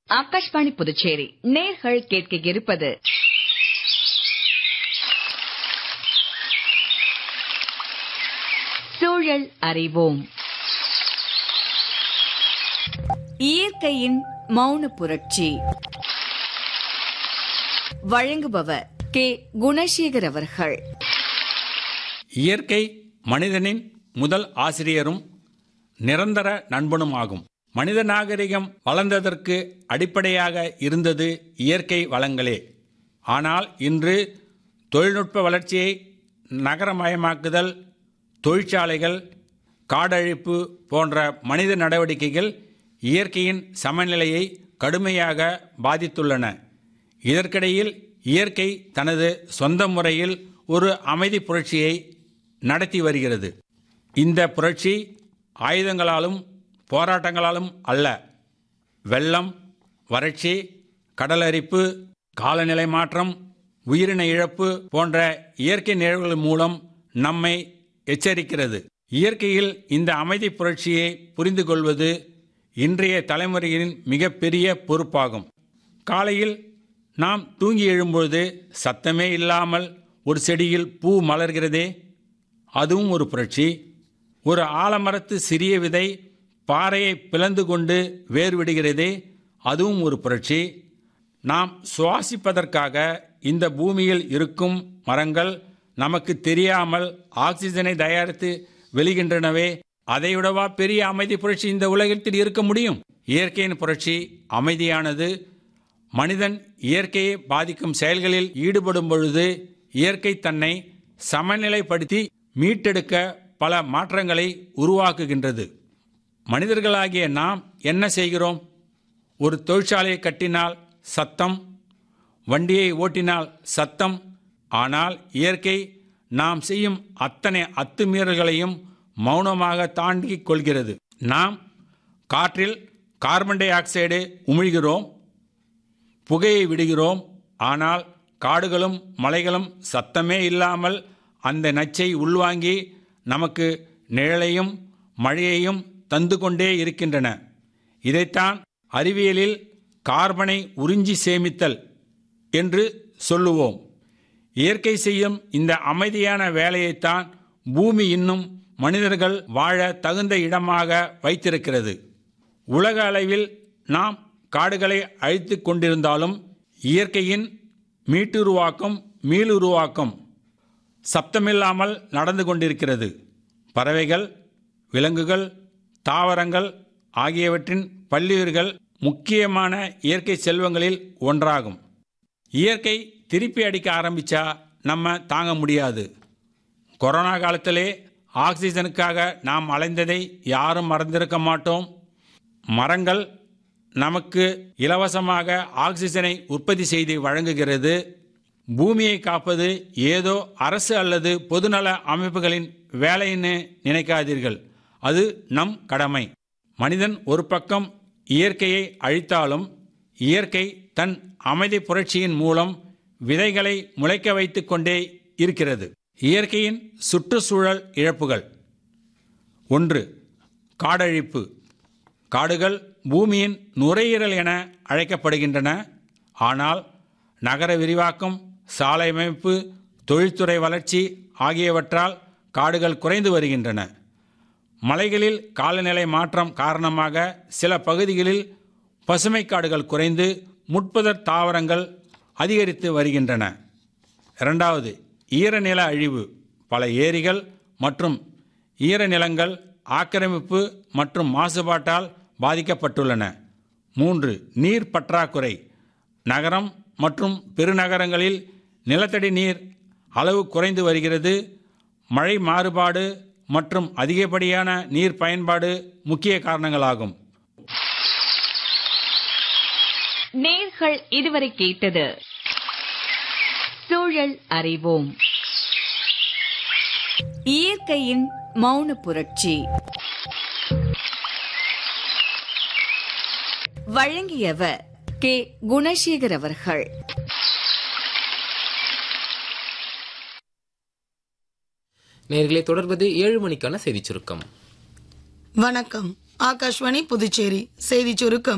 ஆகாஷ்வாணி புதுச்சேரி நேர்கள் கேட்க இருப்பது சூழல் அறிவோம் இயற்கையின் மௌன புரட்சி வழங்குபவர் கே குணசேகர் அவர்கள் இயற்கை மனிதனின் முதல் ஆசிரியரும் நிரந்தர நண்பனும் ஆகும் மனித நாகரிகம் வளர்ந்ததற்கு அடிப்படையாக இருந்தது இயற்கை வளங்களே ஆனால் இன்று தொழில்நுட்ப வளர்ச்சியை நகரமயமாக்குதல் தொழிற்சாலைகள் காடழிப்பு போன்ற மனித நடவடிக்கைகள் இயற்கையின் சமநிலையை கடுமையாக பாதித்துள்ளன இதற்கிடையில் இயற்கை தனது சொந்த முறையில் ஒரு அமைதி புரட்சியை நடத்தி வருகிறது இந்த புரட்சி ஆயுதங்களாலும் போராட்டங்களாலும் அல்ல வெள்ளம் வறட்சி கடலரிப்பு காலநிலை மாற்றம் உயிரின இழப்பு போன்ற இயற்கை நிகழ்வுகள் மூலம் நம்மை எச்சரிக்கிறது இயற்கையில் இந்த அமைதி புரட்சியை புரிந்து கொள்வது இன்றைய தலைமுறையின் மிகப்பெரிய பொறுப்பாகும் காலையில் நாம் தூங்கி எழும்பொழுது சத்தமே இல்லாமல் ஒரு செடியில் பூ மலர்கிறதே அதுவும் ஒரு புரட்சி ஒரு ஆலமரத்து சிறிய விதை பாறையை பிளந்து கொண்டு வேர் விடுகிறதே அதுவும் ஒரு புரட்சி நாம் சுவாசிப்பதற்காக இந்த பூமியில் இருக்கும் மரங்கள் நமக்கு தெரியாமல் ஆக்சிஜனை தயாரித்து வெளிகின்றனவே அதைவிடவா பெரிய அமைதி புரட்சி இந்த உலகத்தில் இருக்க முடியும் இயற்கையின் புரட்சி அமைதியானது மனிதன் இயற்கையை பாதிக்கும் செயல்களில் ஈடுபடும் பொழுது இயற்கை தன்னை சமநிலைப்படுத்தி மீட்டெடுக்க பல மாற்றங்களை உருவாக்குகின்றது மனிதர்களாகிய நாம் என்ன செய்கிறோம் ஒரு தொழிற்சாலையை கட்டினால் சத்தம் வண்டியை ஓட்டினால் சத்தம் ஆனால் இயற்கை நாம் செய்யும் அத்தனை அத்துமீறல்களையும் மௌனமாக தாண்டிக் கொள்கிறது நாம் காற்றில் கார்பன் டை ஆக்சைடு உமிழ்கிறோம் புகையை விடுகிறோம் ஆனால் காடுகளும் மலைகளும் சத்தமே இல்லாமல் அந்த நச்சை உள்வாங்கி நமக்கு நிழலையும் மழையையும் தந்து கொண்டே இருக்கின்றன இதைத்தான் அறிவியலில் கார்பனை உறிஞ்சி சேமித்தல் என்று சொல்லுவோம் இயற்கை செய்யும் இந்த அமைதியான வேலையைத்தான் பூமி இன்னும் மனிதர்கள் வாழ தகுந்த இடமாக வைத்திருக்கிறது உலக அளவில் நாம் காடுகளை அழித்து கொண்டிருந்தாலும் இயற்கையின் மீட்டுருவாக்கம் மீளுருவாக்கம் சப்தமில்லாமல் நடந்து கொண்டிருக்கிறது பறவைகள் விலங்குகள் தாவரங்கள் ஆகியவற்றின் பல்லுயிர்கள் முக்கியமான இயற்கை செல்வங்களில் ஒன்றாகும் இயற்கை திருப்பி அடிக்க ஆரம்பிச்சா நம்ம தாங்க முடியாது கொரோனா காலத்திலே ஆக்சிஜனுக்காக நாம் அலைந்ததை யாரும் மறந்திருக்க மாட்டோம் மரங்கள் நமக்கு இலவசமாக ஆக்சிஜனை உற்பத்தி செய்து வழங்குகிறது பூமியை காப்பது ஏதோ அரசு அல்லது பொதுநல அமைப்புகளின் வேலைன்னு நினைக்காதீர்கள் அது நம் கடமை மனிதன் ஒரு பக்கம் இயற்கையை அழித்தாலும் இயற்கை தன் அமைதி புரட்சியின் மூலம் விதைகளை முளைக்க வைத்துக் கொண்டே இருக்கிறது இயற்கையின் சுற்றுச்சூழல் இழப்புகள் ஒன்று காடழிப்பு காடுகள் பூமியின் நுரையீரல் என அழைக்கப்படுகின்றன ஆனால் நகர விரிவாக்கம் சாலை அமைப்பு தொழில்துறை வளர்ச்சி ஆகியவற்றால் காடுகள் குறைந்து வருகின்றன மலைகளில் காலநிலை மாற்றம் காரணமாக சில பகுதிகளில் பசுமை காடுகள் குறைந்து முட்புதர் தாவரங்கள் அதிகரித்து வருகின்றன இரண்டாவது ஈரநில அழிவு பல ஏரிகள் மற்றும் ஈரநிலங்கள் ஆக்கிரமிப்பு மற்றும் மாசுபாட்டால் பாதிக்கப்பட்டுள்ளன மூன்று நீர் பற்றாக்குறை நகரம் மற்றும் பெருநகரங்களில் நிலத்தடி நீர் அளவு குறைந்து வருகிறது மழை மாறுபாடு மற்றும் அதிகப்படியான நீர் பயன்பாடு முக்கிய காரணங்களாகும் நேர்கள் இதுவரை கேட்டது சூழல் அறிவோம் இயற்கையின் மௌன புரட்சி வழங்கியவர் கே குணசேகர் அவர்கள் நேர்களை தொடர்வது ஏழு மணிக்கான செய்திச் சுருக்கம் வணக்கம் ஆகாஷ்வாணி புதுச்சேரி செய்திச் சுருக்கம்